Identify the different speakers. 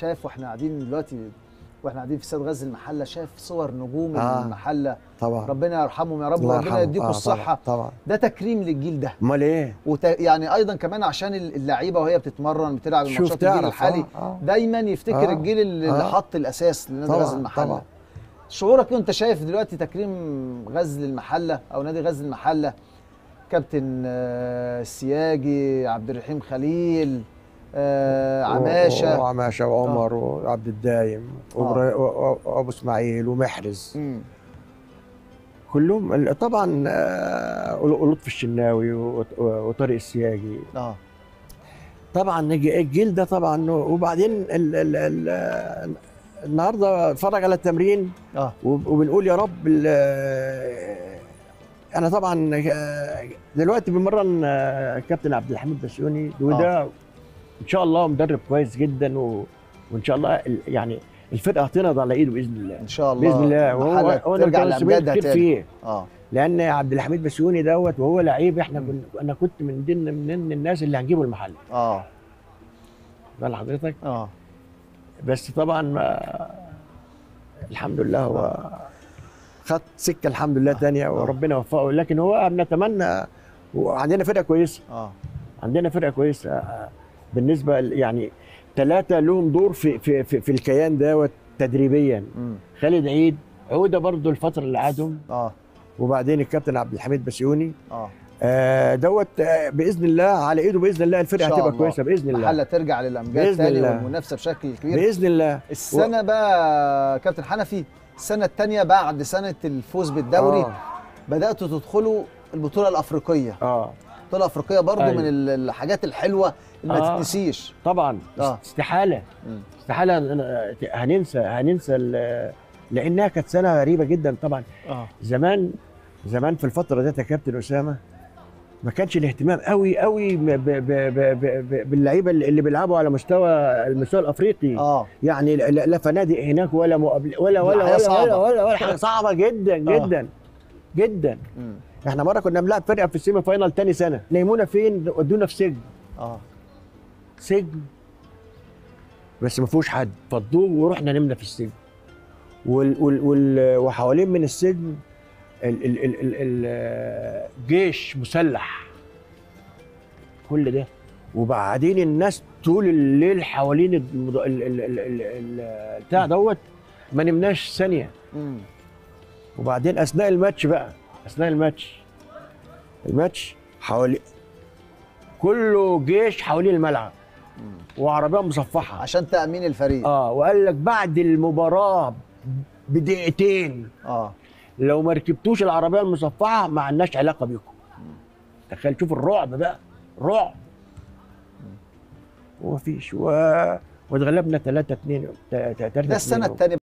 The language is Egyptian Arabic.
Speaker 1: شايف واحنا قاعدين دلوقتي واحنا قاعدين في استاد غزل المحله شايف صور نجوم
Speaker 2: آه.
Speaker 1: المحله
Speaker 2: طبعا
Speaker 1: ربنا يرحمهم يا رب
Speaker 2: الله
Speaker 1: وربنا
Speaker 2: يرحمه.
Speaker 1: يديكم
Speaker 2: آه،
Speaker 1: الصحه
Speaker 2: طبعا, طبعا.
Speaker 1: ده تكريم للجيل ده
Speaker 2: امال ايه
Speaker 1: وت... يعني ايضا كمان عشان اللعيبه وهي بتتمرن بتلعب
Speaker 2: شوف
Speaker 1: الماتشات الجيل
Speaker 2: تعرف
Speaker 1: الحالي
Speaker 2: آه. آه.
Speaker 1: دايما يفتكر
Speaker 2: آه.
Speaker 1: الجيل اللي, اللي
Speaker 2: آه.
Speaker 1: حط الاساس لنادي
Speaker 2: طبعاً،
Speaker 1: غزل المحله
Speaker 2: طبعاً.
Speaker 1: شعورك إيه وانت شايف دلوقتي تكريم غزل المحله او نادي غزل المحله كابتن آه، السياجي عبد الرحيم خليل آه، عماشه
Speaker 2: وعماشه وعمر وعبد الدايم وإبرا- و- و- وابو اسماعيل ومحرز
Speaker 1: مم.
Speaker 2: كلهم ال- طبعا آه، ولطفي الشناوي وط- وطارق السياجي
Speaker 1: اه
Speaker 2: طبعا الج- الجيل ده طبعا وبعدين ال ال ال النهارده اتفرج على التمرين
Speaker 1: اه
Speaker 2: وب- وبنقول يا رب ال- انا طبعا آه، دلوقتي بمرن آه، كابتن عبد الحميد بسيوني وده ان شاء الله مدرب كويس جدا و... وان شاء الله ال- يعني الفرقه هتنهض على ايده باذن الله
Speaker 1: ان شاء الله
Speaker 2: باذن الله
Speaker 1: المحلة
Speaker 2: وهو وانا
Speaker 1: ترجع
Speaker 2: متوسمين
Speaker 1: لامجادها
Speaker 2: كتير
Speaker 1: تاني
Speaker 2: فيه
Speaker 1: اه
Speaker 2: لان عبد الحميد بسيوني دوت وهو لعيب احنا
Speaker 1: مم.
Speaker 2: كن... انا كنت من ضمن من ضمن الناس اللي هنجيبه المحل
Speaker 1: اه
Speaker 2: قال لحضرتك
Speaker 1: اه
Speaker 2: بس طبعا ما الحمد لله هو خد سكه الحمد لله تانية وربنا وفقه لكن هو بنتمنى وعندنا فرقه كويسه
Speaker 1: اه
Speaker 2: عندنا فرقه كويسه آه، بالنسبه ل- يعني ثلاثه لهم دور في في في, في الكيان دوت تدريبيا
Speaker 1: مم.
Speaker 2: خالد عيد عوده برضو الفتره اللي قعدهم
Speaker 1: اه
Speaker 2: وبعدين الكابتن عبد الحميد بسيوني
Speaker 1: اه
Speaker 2: آه، دوت آه، باذن الله على ايده باذن الله الفرقه
Speaker 1: إن شاء
Speaker 2: هتبقى
Speaker 1: الله.
Speaker 2: كويسه باذن الله
Speaker 1: المحله ترجع للامجاد
Speaker 2: بإذن
Speaker 1: تاني
Speaker 2: الله.
Speaker 1: والمنافسه بشكل كبير
Speaker 2: باذن الله
Speaker 1: السنه بقى كابتن حنفي السنه الثانيه بعد سنه الفوز بالدوري
Speaker 2: آه.
Speaker 1: بداتوا تدخلوا البطوله الافريقيه
Speaker 2: اه
Speaker 1: البطوله الافريقيه برضو
Speaker 2: أيوة.
Speaker 1: من ال- الحاجات الحلوه اللي ما
Speaker 2: آه.
Speaker 1: تتنسيش
Speaker 2: طبعا
Speaker 1: آه.
Speaker 2: استحاله
Speaker 1: مم.
Speaker 2: استحاله أنا- هننسى هننسى ال- لانها كانت سنه غريبه جدا طبعا
Speaker 1: اه
Speaker 2: زمان زمان في الفتره ديت يا كابتن اسامه ما كانش الاهتمام قوي قوي ب- ب- ب- ب- ب- باللعيبه اللي اللي بيلعبوا على مستوى المستوى الافريقي
Speaker 1: اه
Speaker 2: يعني لا, لا فنادق هناك ولا مقابل ولا ولا
Speaker 1: الحياة
Speaker 2: ولا,
Speaker 1: صعبة.
Speaker 2: ولا ولا ولا حاجه صعبه جدا جدا جدا
Speaker 1: مم.
Speaker 2: احنا مره كنا بنلعب فرقه في السيمي فاينال تاني سنه نيمونا فين ودونا في سجن
Speaker 1: اه
Speaker 2: سجن بس ما فيهوش حد فضوه ورحنا نمنا في السجن وال وال وال وحوالين من السجن ال ال ال ال ال جيش مسلح كل ده وبعدين الناس طول الليل حوالين المض... ال ال ال ال ال بتاع دوت ما نمناش ثانيه
Speaker 1: مم.
Speaker 2: وبعدين اثناء الماتش بقى اثناء الماتش الماتش حوالي كله جيش حوالين الملعب وعربيه مصفحه
Speaker 1: عشان تامين الفريق
Speaker 2: اه وقال لك بعد المباراه بدقيقتين
Speaker 1: اه
Speaker 2: لو ما ركبتوش العربيه المصفحه ما عندناش علاقه بيكم تخيل شوف الرعب بقى رعب ومفيش و... واتغلبنا 3 2 3
Speaker 1: ده السنه الثانيه